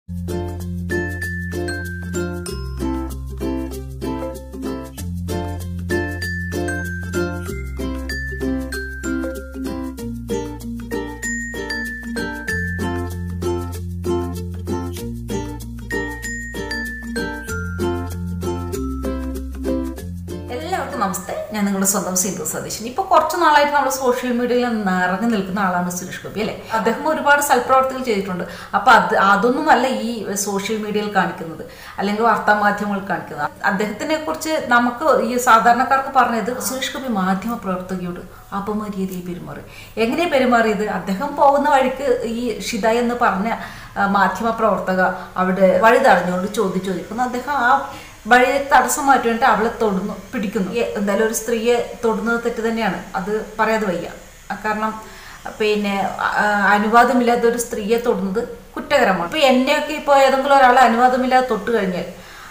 എല്ലാവർക്കും നമസ്തേ ഞാൻ നിങ്ങളുടെ സ്വന്തം സിന്ധു സതീശൻ ഇപ്പൊ കുറച്ച് നാളായിട്ട് നമ്മുടെ സോഷ്യൽ മീഡിയയിൽ നിറഞ്ഞു നിൽക്കുന്ന ആളാണ് സുരേഷ് ഗോപി അല്ലെ അദ്ദേഹം ഒരുപാട് സൽപ്രവർത്തികൾ ചെയ്തിട്ടുണ്ട് അപ്പൊ അത് അതൊന്നുമല്ല ഈ സോഷ്യൽ മീഡിയയിൽ കാണിക്കുന്നത് അല്ലെങ്കിൽ വാർത്താ മാധ്യമങ്ങളിൽ കാണിക്കുന്നത് അദ്ദേഹത്തിനെ കുറിച്ച് നമുക്ക് ഈ സാധാരണക്കാർക്ക് പറഞ്ഞത് സുരേഷ് ഗോപി മാധ്യമ പ്രവർത്തകയോട് അപമര്യാദയെ പെരുമാറി എങ്ങനെ പെരുമാറിയത് അദ്ദേഹം പോകുന്ന വഴിക്ക് ഈ ഷിത എന്ന് പറഞ്ഞ ആ, മാധ്യമ പ്രവർത്തക അവിടെ വഴി തടഞ്ഞുകൊണ്ട് ചോദ്യം ചോദിക്കുന്നു അദ്ദേഹം ആ വഴിയെ തടസ്സം മാറ്റി അവളെ തൊടുന്നു പിടിക്കുന്നു ഈ എന്തായാലും ഒരു സ്ത്രീയെ തൊടുന്നത് തെറ്റ് തന്നെയാണ് അത് പറയാതെ വയ്യ ആ, കാരണം പിന്നെ ആ, അനുവാദമില്ലാത്ത ഒരു സ്ത്രീയെ തൊടുന്നത് കുറ്റകരമാണ് ഇപ്പൊ എന്നെയൊക്കെ ഇപ്പോൾ ഏതെങ്കിലും ഒരാളെ അനുവാദമില്ലാതെ തൊട്ട് കഴിഞ്ഞാൽ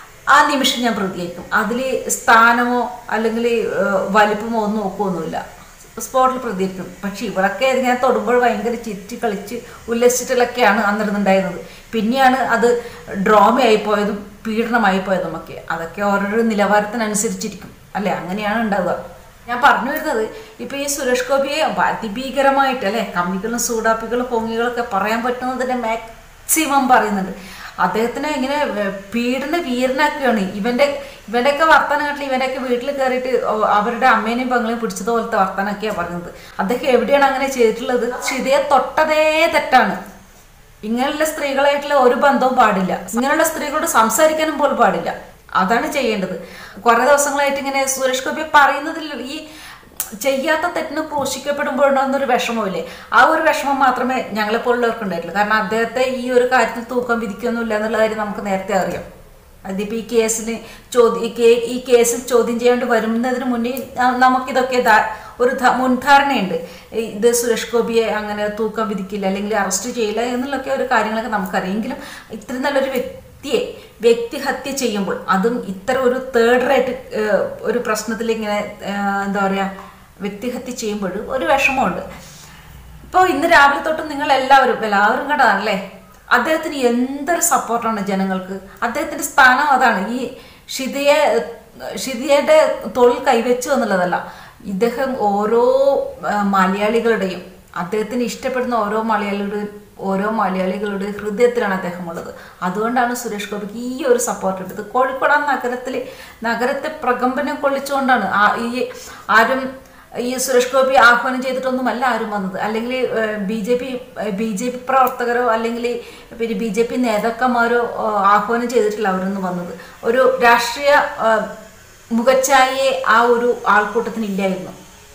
ആ നിമിഷം ഞാൻ പ്രതികരിക്കും അതിൽ സ്ഥാനമോ അല്ലെങ്കിൽ വലിപ്പമോ ഒന്നും നോക്കുമൊന്നുമില്ല സ്പോട്ടിൽ പ്രതികരിക്കും പക്ഷെ ഇവളൊക്കെ ഇങ്ങനെ തൊടുമ്പോൾ ഭയങ്കര ചിറ്റി കളിച്ച് ഉല്ലസിച്ചിട്ടൊക്കെയാണ് അന്നിരുന്നുണ്ടായിരുന്നത് പിന്നെയാണ് അത് ഡ്രോമയായി പോയതും പീഡനമായി പോയതും ഒക്കെ അതൊക്കെ ഓരോരോ നിലവാരത്തിനനുസരിച്ചിരിക്കും അല്ലെ അങ്ങനെയാണ് ഉണ്ടാവുക ഞാൻ പറഞ്ഞു വരുന്നത് ഇപ്പൊ ഈ സുരേഷ് ഗോപിയെ അതിഭീകരമായിട്ട് അല്ലെ കമ്മികളും സൂടാപ്പികളും പൊങ്ങികളൊക്കെ പറയാൻ പറ്റുന്നതിന്റെ മാക്സിമം പറയുന്നുണ്ട് അദ്ദേഹത്തിനെ ഇങ്ങനെ ഏർ, പീഡന വീരനാക്കുകയാണ് ഇവന്റെ ഇവന്റെയൊക്കെ വർത്തമാനം കേട്ടില്ല ഇവന്റെയൊക്കെ വീട്ടിൽ കയറിയിട്ട് ഓ- അവരുടെ അമ്മേനെയും പെങ്ങളെയും പിടിച്ചത് പോലത്തെ വർത്തമാനമൊക്കെയാണ് പറഞ്ഞത് അദ്ദേഹം എവിടെയാണ് അങ്ങനെ ചെയ്തിട്ടുള്ളത് ഷിതയെ തൊട്ടതേ തെറ്റാണ് ഇങ്ങനെയുള്ള സ്ത്രീകളായിട്ടുള്ള ഒരു ബന്ധവും പാടില്ല ഇങ്ങനെയുള്ള സ്ത്രീകളോട് സംസാരിക്കാനും പോലും പാടില്ല അതാണ് ചെയ്യേണ്ടത് കുറെ ദിവസങ്ങളായിട്ട് ഇങ്ങനെ സുരേഷ് ഗോപി പറയുന്നതിൽ ഈ ചെയ്യാത്ത തെറ്റിന് ക്രൂശിക്കപ്പെടുമ്പോഴുണ്ടാകുന്ന ഒരു വിഷമമില്ലേ ആ ഒരു വിഷമം മാത്രമേ ഞങ്ങളെ പോലുള്ളവർക്ക് ഉണ്ടായിട്ടുള്ളൂ കാരണം അദ്ദേഹത്തെ ഈ ഒരു കാര്യത്തിൽ തൂക്കം വിധിക്കൊന്നുമില്ല എന്നുള്ള കാര്യം നമുക്ക് നേരത്തെ അറിയാം അതിപ്പോ ഈ കേസിന് ചോദ്യം ഈ കേ- ഈ കേസിൽ ചോദ്യം ചെയ്യേണ്ടി വരുന്നതിന് മുന്നേ ന- നമുക്കിതൊക്കെ ധാ- ഒരു ധ- മുൻധാരണയുണ്ട് ഈ ഇത് സുരേഷ് ഗോപിയെ അങ്ങനെ തൂക്കം വിധിക്കില്ല അല്ലെങ്കിൽ അറസ്റ്റ് ചെയ്യില്ല എന്നുള്ളൊക്കെ ഒരു കാര്യങ്ങളൊക്കെ നമുക്കറിയാം എങ്കിലും ഇത്രയും നല്ലൊരു വ്യക്തിയെ വ്യക്തിഹത്യ ചെയ്യുമ്പോൾ അതും ഇത്തരം ഒരു തേർഡ് റേറ്റ് ഒരു പ്രശ്നത്തിൽ ഇങ്ങനെ ഏഹ്, എന്താ പറയാ വ്യക്തിഹത്യ ചെയ്യുമ്പോൾ ഒരു വിഷമമുണ്ട് ഇപ്പോൾ ഇന്ന് രാവിലെ തൊട്ട് നിങ്ങൾ എല്ലാവരും എല്ലാവരും കണ്ടതാണല്ലേ അദ്ദേഹത്തിന് എന്തൊരു സപ്പോർട്ടാണ് ജനങ്ങൾക്ക് അദ്ദേഹത്തിന്റെ സ്ഥാനം അതാണ് ഈ ഷിതയെ ഷിതയുടെ തൊഴിൽ കൈവച്ചു എന്നുള്ളതല്ല ഇദ്ദേഹം ഓരോ ആ, മലയാളികളുടെയും അദ്ദേഹത്തിന് ഇഷ്ടപ്പെടുന്ന ഓരോ മലയാളികളുടെയും ഓരോ മലയാളികളുടെ ഹൃദയത്തിലാണ് അദ്ദേഹം ഉള്ളത് അതുകൊണ്ടാണ് സുരേഷ് ഗോപിക്ക് ഈ ഒരു സപ്പോർട്ട് എടുത്തത് കോഴിക്കോട് ആ നഗരത്തിൽ നഗരത്തെ പ്രകമ്പനം കൊള്ളിച്ചുകൊണ്ടാണ് ആ- ഈ ആരും ഈ സുരേഷ് ഗോപി ആഹ്വാനം ചെയ്തിട്ടൊന്നുമല്ല ആരും വന്നത് അല്ലെങ്കിൽ B J P B J P പ്രവർത്തകരോ അല്ലെങ്കിൽ പിന്നെ ബി ജെ പി നേതാക്കന്മാരോ ഏഹ്, ആഹ്വാനം ചെയ്തിട്ടില്ല അവരൊന്നും വന്നത് ഒരു രാഷ്ട്രീയ ഏഹ്, മുഖച്ഛായയെ ആ ഒരു ആൾക്കൂട്ടത്തിന് ഇല്ലായിരുന്നു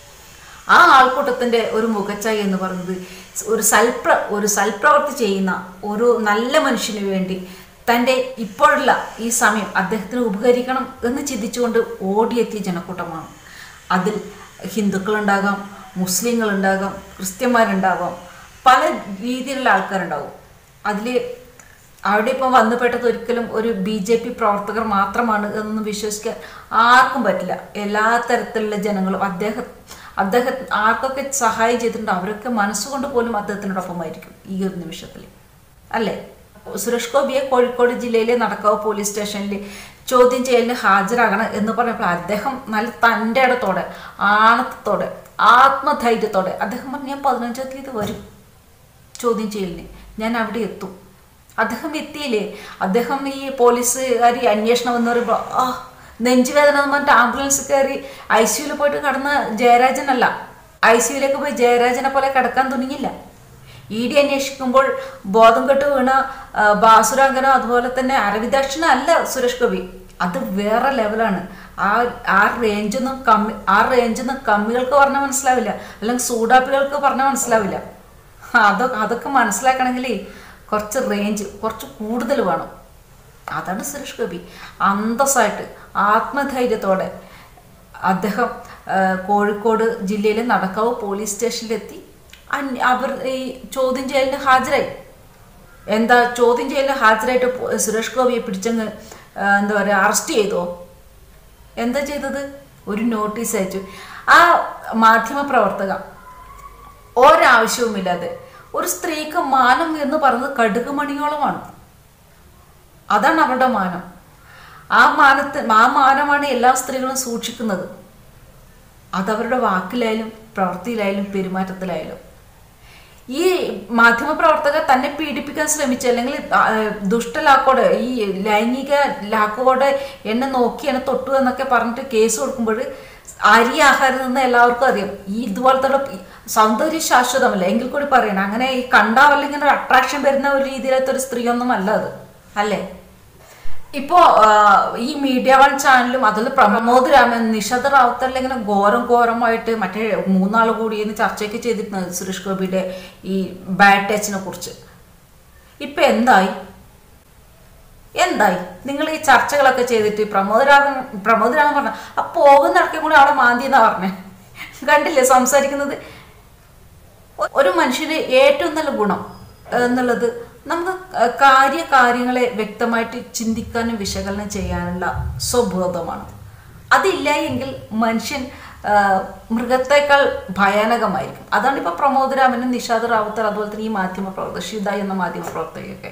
ആ ആൾക്കൂട്ടത്തിന്റെ ഒരു മുഖച്ഛായ എന്ന് പറയുന്നത് ഒരു സൽപ്ര ഒരു സൽപ്രവർത്തി ചെയ്യുന്ന ഒരു നല്ല മനുഷ്യന് വേണ്ടി തൻ്റെ ഇപ്പോഴുള്ള ഈ സമയം അദ്ദേഹത്തിന് ഉപകരിക്കണം എന്ന് ചിന്തിച്ചുകൊണ്ട് ഓടിയെത്തിയ ജനക്കൂട്ടമാണ് അതിൽ ഹിന്ദുക്കളുണ്ടാകാം മുസ്ലിങ്ങളുണ്ടാകാം ക്രിസ്ത്യന്മാരുണ്ടാകാം പല രീതിയിലുള്ള ആൾക്കാരുണ്ടാകും അതിൽ അവിടെ ഇപ്പം വന്നുപെട്ടത് ഒരിക്കലും ഒരു ബി ജെ പി പ്രവർത്തകർ മാത്രമാണ് എന്നൊന്നും വിശ്വസിക്കാൻ ആർക്കും പറ്റില്ല എല്ലാ തരത്തിലുള്ള ജനങ്ങളും അദ്ദേഹം അദ്ദേഹം ആർക്കൊക്കെ സഹായം ചെയ്തിട്ടുണ്ടോ അവരൊക്കെ മനസ്സുകൊണ്ട് പോലും അദ്ദേഹത്തിനോടൊപ്പമായിരിക്കും ഈ ഒരു നിമിഷത്തിൽ അല്ലേ സുരേഷ് ഗോപിയെ കോഴിക്കോട് ജില്ലയിലെ നടക്കാവ് പോലീസ് സ്റ്റേഷനിൽ ചോദ്യം ചെയ്യലിന് ഹാജരാകണം എന്ന് പറഞ്ഞപ്പോൾ അദ്ദേഹം നല്ല തൻ്റെ ഇടത്തോടെ ആണത്തോടെ ആത്മധൈര്യത്തോടെ അദ്ദേഹം പറഞ്ഞു ഞാൻ പതിനഞ്ചാം തീയതി വരും ചോദ്യം ചെയ്യലിന് ഞാൻ അവിടെ എത്തും അദ്ദേഹം എത്തിയില്ലേ അദ്ദേഹം ഈ പോലീസുകാർ അന്വേഷണം എന്ന് പറയുമ്പോൾ ആ നെഞ്ചുവേദന എന്ന് പറഞ്ഞിട്ട് ആംബുലൻസ് കയറി ഐ സിയുയിൽ പോയിട്ട് കിടന്ന ജയരാജനല്ല ഐ സിയുലേക്ക് പോയി ജയരാജനെ പോലെ കിടക്കാൻ തുനിഞ്ഞില്ല ഇ ഡി അന്വേഷിക്കുമ്പോൾ ബോധം കെട്ട് വീണ ആ, ബാസുരാങ്കനോ അതുപോലെ തന്നെ അരവിന്ദാക്ഷനോ അല്ല സുരേഷ് ഗോപി അത് വേറെ ലെവലാണ് ആ ആ റേഞ്ചൊന്നും കമ്മി ആ റേഞ്ചൊന്നും കമ്മികൾക്ക് പറഞ്ഞാൽ മനസ്സിലാവില്ല അല്ലെങ്കിൽ സൂഡാപ്പികൾക്ക് പറഞ്ഞാൽ മനസ്സിലാവില്ല അതൊക്കെ അതൊക്കെ മനസ്സിലാക്കണമെങ്കിൽ കുറച്ച് റേഞ്ച് കുറച്ച് കൂടുതൽ വേണം അതാണ് സുരേഷ് ഗോപി അന്തസ്സായിട്ട് ആത്മധൈര്യത്തോടെ അദ്ദേഹം ആ, കോഴിക്കോട് ജില്ലയിലെ നടക്കാവ് പോലീസ് സ്റ്റേഷനിലെത്തി അന്യ- അവർ ഈ ചോദ്യം ചെയ്യലിന് ഹാജരായി എന്താ ചോദ്യം ചെയ്യലിന് ഹാജരായിട്ട് പോ- സുരേഷ് ഗോപിയെ പിടിച്ചങ്ങ് ആ, എന്താ പറയുക അറസ്റ്റ് ചെയ്തോ എന്താ ചെയ്തത് ഒരു നോട്ടീസ് അയച്ചു ആ മാധ്യമ പ്രവർത്തക ഒരാവശ്യവുമില്ലാതെ ഒരു സ്ത്രീക്ക് മാനം എന്ന് പറയുന്നത് കടുക് മണിയോളമാണ് അതാണ് അവരുടെ മാനം ആ മാനത്ത് ആ മാനമാണ് എല്ലാ സ്ത്രീകളും സൂക്ഷിക്കുന്നത് അതവരുടെ വാക്കിലായാലും പ്രവൃത്തിയിലായാലും പെരുമാറ്റത്തിലായാലും ഈ മാധ്യമപ്രവർത്തകർ തന്നെ പീഡിപ്പിക്കാൻ ശ്രമിച്ച അല്ലെങ്കിൽ ആ, ദുഷ്ടലാക്കോടെ ഈ ലൈംഗിക ലാക്കോടെ എന്നെ നോക്കി എന്നെ തൊട്ടു എന്നൊക്കെ പറഞ്ഞിട്ട് കേസ് കൊടുക്കുമ്പോൾ അരി ആഹാരം നിന്ന് എല്ലാവർക്കും അറിയാം ഈ ഇതുപോലത്തെ ഉള്ള ഈ സൗന്ദര്യ ശാശ്വതമല്ല എങ്കിൽ കൂടി പറയണം അങ്ങനെ ഈ കണ്ടാ വല്ല ഇങ്ങനെ അട്രാക്ഷൻ വരുന്ന ഒരു രീതിയിലത്തെ ഒരു സ്ത്രീയൊന്നും അല്ല അത് അല്ലേ ഇപ്പോ ആ, ഈ മീഡിയ വൺ ചാനലും അതിൽ പ്രമോദ് രാമൻ നിഷദ് റാവുത്തറിൽ ഇങ്ങനെ ഘോരം ഘോരമായിട്ട് മറ്റേ മൂന്നാൾ കൂടി ഇന്ന് ചർച്ചയൊക്കെ ചെയ്തിരുന്നത് സുരേഷ് ഗോപിയുടെ ഈ ബാഡ് ടച്ചിനെ കുറിച്ച് ഇപ്പൊ എന്തായി എന്തായി നിങ്ങൾ ഈ ചർച്ചകളൊക്കെ ചെയ്തിട്ട് പ്രമോദ് രാമൻ പ്രമോദ് രാമൻ പറഞ്ഞ ആ പോകുന്ന ഇടയ്ക്കും കൂടി അവിടെ മാന്തി എന്നാ പറഞ്ഞേ കണ്ടില്ലേ സംസാരിക്കുന്നത് ഒ- ഒരു മനുഷ്യന് ഏറ്റവും നല്ല ഗുണം എന്നുള്ളത് നമുക്ക് കാര്യ കാര്യങ്ങളെ വ്യക്തമായിട്ട് ചിന്തിക്കാനും വിശകലനം ചെയ്യാനുള്ള സ്വബോധമാണ് അതില്ല എങ്കിൽ മനുഷ്യൻ ആ, മൃഗത്തേക്കാൾ ഭയാനകമായിരിക്കും അതാണ് ഇപ്പൊ പ്രമോദ് രാമനും നിഷാദ് റാവുത്തർ അതുപോലെ തന്നെ ഈ മാധ്യമ പ്രവർത്തകർ ഷിത എന്ന മാധ്യമ പ്രവർത്തകയൊക്കെ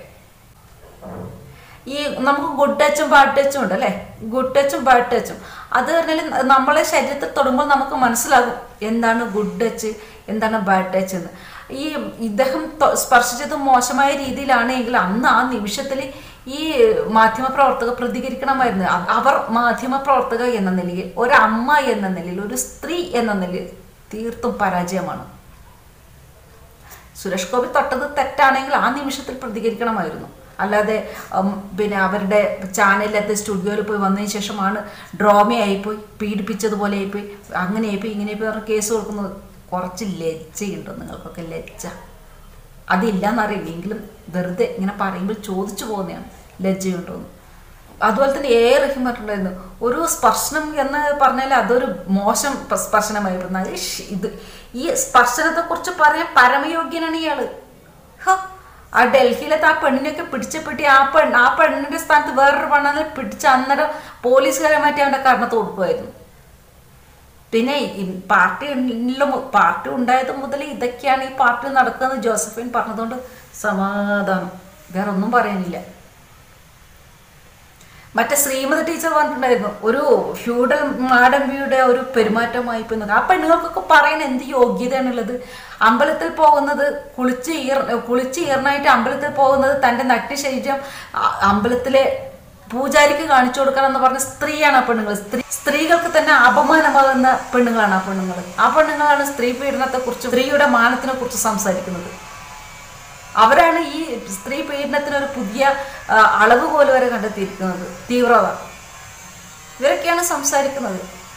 ഈ നമുക്ക് ഗുഡ് ടച്ചും ബാഡ് ടച്ചും ഉണ്ട് അല്ലേ ഗുഡ് ടച്ചും ബാഡ് ടച്ചും അത് പറഞ്ഞാൽ നമ്മളെ ശരീരത്തിൽ തൊടുമ്പോൾ നമുക്ക് മനസ്സിലാകും എന്താണ് ഗുഡ് ടച്ച് എന്താണ് ബാഡ് ടച്ച് എന്ന് ഈ ഇദ്ദേഹം തൊ- സ്പർശിച്ചത് മോശമായ രീതിയിലാണ് എങ്കിൽ അന്ന് ആ നിമിഷത്തിൽ ഈ മാധ്യമപ്രവർത്തകർ പ്രതികരിക്കണമായിരുന്നു അ- അവർ മാധ്യമപ്രവർത്തക എന്ന നിലയിൽ ഒരമ്മ എന്ന നിലയിൽ ഒരു സ്ത്രീ എന്ന നിലയിൽ തീർത്തും പരാജയമാണ് സുരേഷ് ഗോപി തൊട്ടത് തെറ്റാണെങ്കിൽ ആ നിമിഷത്തിൽ പ്രതികരിക്കണമായിരുന്നു അല്ലാതെ ഉം, പിന്നെ അവരുടെ ചാനലിലത്തെ സ്റ്റുഡിയോയിൽ പോയി വന്നതിന് ശേഷമാണ് ഡ്രോമയായിപ്പോയി പീഡിപ്പിച്ചതുപോലെ ആയിപ്പോയി അങ്ങനെ ആയിപ്പോയി ഇങ്ങനെ ആയിപ്പോയി പറഞ്ഞ് കേസ് കൊടുക്കുന്നത് കുറച്ച് ലജ്ജയുണ്ടോ നിങ്ങൾക്കൊക്കെ ലജ്ജ അതില്ലെന്നറിയില്ലെങ്കിലും വെറുതെ ഇങ്ങനെ പറയുമ്പോൾ ചോദിച്ചു പോകുന്നതാണ് ലജ്ജയുണ്ടോന്ന് അതുപോലെ തന്നെ എ റഹീം പറഞ്ഞിട്ടുണ്ടായിരുന്നു ഒരു സ്പർശനം എന്ന് പറഞ്ഞാൽ അതൊരു മോശം പ- സ്പർശനമായിരുന്നു അത് ഷ് ഇത് ഈ സ്പർശനത്തെ കുറിച്ച് പറയാൻ പരമയോഗ്യനാണ് ഇയാള് ഹ, ആ ഡൽഹിയിലത്തെ ആ പെണ്ണിനെയൊക്കെ പിടിച്ചപ്പെട്ടി ആ പെണ്ണ് ആ പെണ്ണിന്റെ സ്ഥാനത്ത് വേറൊരു പെണ്ണെ പിടിച്ച് അന്നേരം പോലീസുകാരെ മാറ്റി അവന്റെ കർണത്ത് കൊടുക്കുമായിരുന്നു പിന്നെ ഈ പാർട്ടിയിലും പാർട്ടി ഉണ്ടായത് മുതൽ ഇതൊക്കെയാണ് ഈ പാർട്ടി നടക്കുന്നത് ജോസഫിൻ പറഞ്ഞതുകൊണ്ട് സമാധാനം വേറെ ഒന്നും പറയാനില്ല മറ്റേ ശ്രീമതി ടീച്ചർ പറഞ്ഞിട്ടുണ്ടായിരുന്നു ഒരു ഫ്യൂഡൽ മാഡംബിയുടെ ഒരു പെരുമാറ്റമായി ഇപ്പൊ നിൽക്കുക. ആ പെണ്ണുങ്ങൾക്കൊക്കെ പറയാൻ എന്ത് യോഗ്യതയാണുള്ളത് അമ്പലത്തിൽ പോകുന്നത് കുളിച്ച് ഈർ കുളിച്ച് ഈർനായിട്ട് അമ്പലത്തിൽ പോകുന്നത് തൻ്റെ നഗ്ന ശരീരം അ- അമ്പലത്തിലെ പൂജാരിക്ക് കാണിച്ചു കൊടുക്കണം എന്ന് പറഞ്ഞ സ്ത്രീയാണ് ആ പെണ്ണുങ്ങൾ സ്ത്രീ സ്ത്രീകൾക്ക് തന്നെ അപമാനമാകുന്ന പെണ്ണുങ്ങളാണ് ആ പെണ്ണുങ്ങൾ ആ പെണ്ണുങ്ങളാണ് സ്ത്രീ പീഡനത്തെ കുറിച്ച് സ്ത്രീയുടെ മാനത്തിനെ കുറിച്ച് സംസാരിക്കുന്നത് അവരാണ് ഈ സ്ത്രീ പീഡനത്തിന് ഒരു പുതിയ ആ, അളവ് പോലെ വരെ കണ്ടെത്തിയിരിക്കുന്നത് തീവ്രത ഇവരൊക്കെയാണ് സംസാരിക്കുന്നത്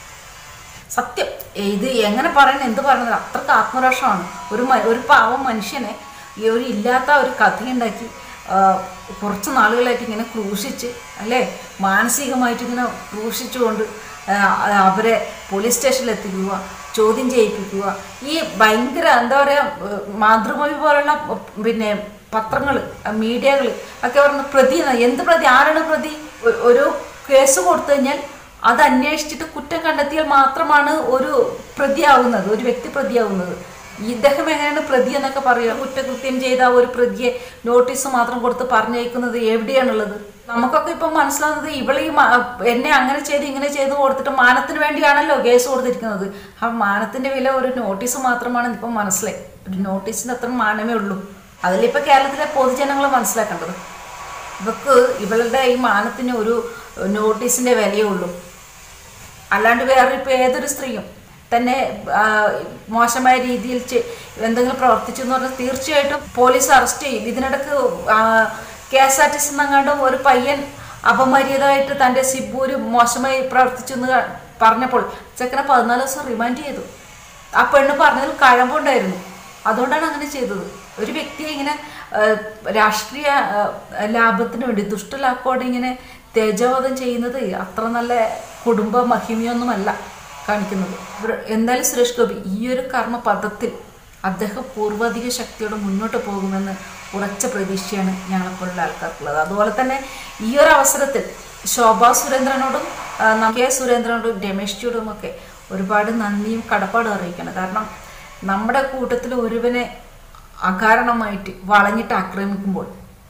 സത്യം ഇത് എങ്ങനെ പറയണം എന്ത് പറയുന്നത് അത്രക്ക് ആത്മരോഷമാണ് ഒരു മ- ഒരു പാവം മനുഷ്യനെ ഈ ഒരു ഇല്ലാത്ത ഒരു കഥയുണ്ടാക്കി ആ, കുറച്ച് നാളുകളായിട്ട് ഇങ്ങനെ ക്രൂശിച്ച് അല്ലേ മാനസികമായിട്ട് ഇങ്ങനെ ക്രൂശിച്ചുകൊണ്ട് ആ, അവരെ പോലീസ് സ്റ്റേഷനിൽ എത്തിക്കുക ചോദ്യം ചെയ്യിപ്പിക്കുക ഈ ഭയങ്കര എന്താ പറയുക മാതൃഭൂമി പോലുള്ള പിന്നെ പത്രങ്ങൾ മീഡിയകൾ ഒക്കെ പറഞ്ഞ പ്രതി എന്നാ. എന്ത് പ്രതി ആരാണ് പ്രതി ഒ- ഒരു കേസ് കൊടുത്തു കഴിഞ്ഞാൽ അത് അന്വേഷിച്ചിട്ട് കുറ്റം കണ്ടെത്തിയാൽ മാത്രമാണ് ഒരു പ്രതിയാവുന്നത് ഒരു വ്യക്തി പ്രതിയാവുന്നത് ഇദ്ദേഹം എങ്ങനെയാണ് പ്രതി എന്നൊക്കെ പറയുക കുറ്റകൃത്യം ചെയ്ത ഒരു പ്രതിയെ നോട്ടീസ് മാത്രം കൊടുത്ത് പറഞ്ഞയക്കുന്നത് എവിടെയാണുള്ളത് നമുക്കൊക്കെ ഇപ്പം മനസ്സിലാവുന്നത് ഇവളെ ഈ മാ- എന്നെ അങ്ങനെ ചെയ്ത് ഇങ്ങനെ ചെയ്ത് കൊടുത്തിട്ട് മാനത്തിന് വേണ്ടിയാണല്ലോ കേസ് കൊടുത്തിരിക്കുന്നത് ആ മാനത്തിന്റെ വില ഒരു നോട്ടീസ് മാത്രമാണ് ഇപ്പം മനസ്സിലായി ഒരു നോട്ടീസിന് അത്ര മാനമേ ഉള്ളൂ അതിലിപ്പോൾ കേരളത്തിലെ പൊതുജനങ്ങൾ മനസ്സിലാക്കേണ്ടത് ഇവക്ക് ഇവളുടെ ഈ മാനത്തിന് ഒരു നോട്ടീസിന്റെ വിലയേ ഉള്ളൂ അല്ലാണ്ട് വേറെ ഇപ്പൊ ഏതൊരു സ്ത്രീയും തന്നെ ആ, മോശമായ രീതിയിൽ ചെ- എന്തെങ്കിലും പ്രവർത്തിച്ചു എന്ന് പറഞ്ഞാൽ തീർച്ചയായിട്ടും പോലീസ് അറസ്റ്റ് ചെയ്യും ഇതിനിടക്ക് K S R T C നിന്നങ്ങാണ്ടും ഒരു പയ്യൻ അപമര്യാദമായിട്ട് തൻ്റെ സിബൂര് മോശമായി പ്രവർത്തിച്ചു എന്ന് ക- പറഞ്ഞപ്പോൾ ചെക്കനെ പതിനാല് ദിവസം റിമാൻഡ് ചെയ്തു ആ പെണ്ണ് പറഞ്ഞതിൽ കഴമ്പുണ്ടായിരുന്നു അതുകൊണ്ടാണ് അങ്ങനെ ചെയ്തത് ഒരു വ്യക്തിയെ ഇങ്ങനെ ആ, രാഷ്ട്രീയ ആ, ലാഭത്തിന് വേണ്ടി ദുഷ്ടലാക്കോടെ ഇങ്ങനെ തേജോവധം ചെയ്യുന്നത് അത്ര നല്ല കുടുംബ മഹിമയൊന്നുമല്ല കാണിക്കുന്നത് ഇവിടെ എന്തായാലും സുരേഷ് ഗോപി ഈ ഒരു കർമ്മ പദത്തിൽ അദ്ദേഹം പൂർവാധിക ശക്തിയോടെ മുന്നോട്ട് പോകുമെന്ന് ഉറച്ച പ്രതീക്ഷയാണ് ഞങ്ങളെപ്പോലുള്ള ആൾക്കാർക്കുള്ളത് അതുപോലെ തന്നെ ഈ ഒരു അവസരത്തിൽ ശോഭാ സുരേന്ദ്രനോടും ആ, ന- കെ സുരേന്ദ്രനോടും രമേശ് ജിയോടും ഒക്കെ ഒരുപാട് നന്ദിയും കടപ്പാടും അറിയിക്കണം കാരണം നമ്മുടെ കൂട്ടത്തിൽ ഒരുവനെ അകാരണമായിട്ട് വളഞ്ഞിട്ട് ആക്രമിക്കുമ്പോൾ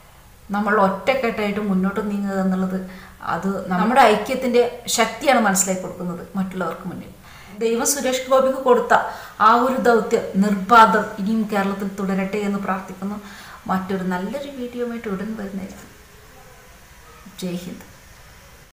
നമ്മൾ ഒറ്റക്കെട്ടായിട്ട് മുന്നോട്ട് നീങ്ങുക എന്നുള്ളത് അത് നമ്മുടെ ഐക്യത്തിൻ്റെ ശക്തിയാണ് മനസ്സിലാക്കി കൊടുക്കുന്നത് മറ്റുള്ളവർക്ക് മുന്നിൽ ദൈവം സുരേഷ് ഗോപിക്ക് കൊടുത്ത ആ ഒരു ദൗത്യം നിർബാധം ഇനിയും കേരളത്തിൽ തുടരട്ടെ എന്ന് പ്രാർത്ഥിക്കുന്നു മറ്റൊരു നല്ലൊരു വീഡിയോ ആയിട്ട് ഉടൻ വരുന്നതായിരിക്കും ജയ് ഹിന്ദ്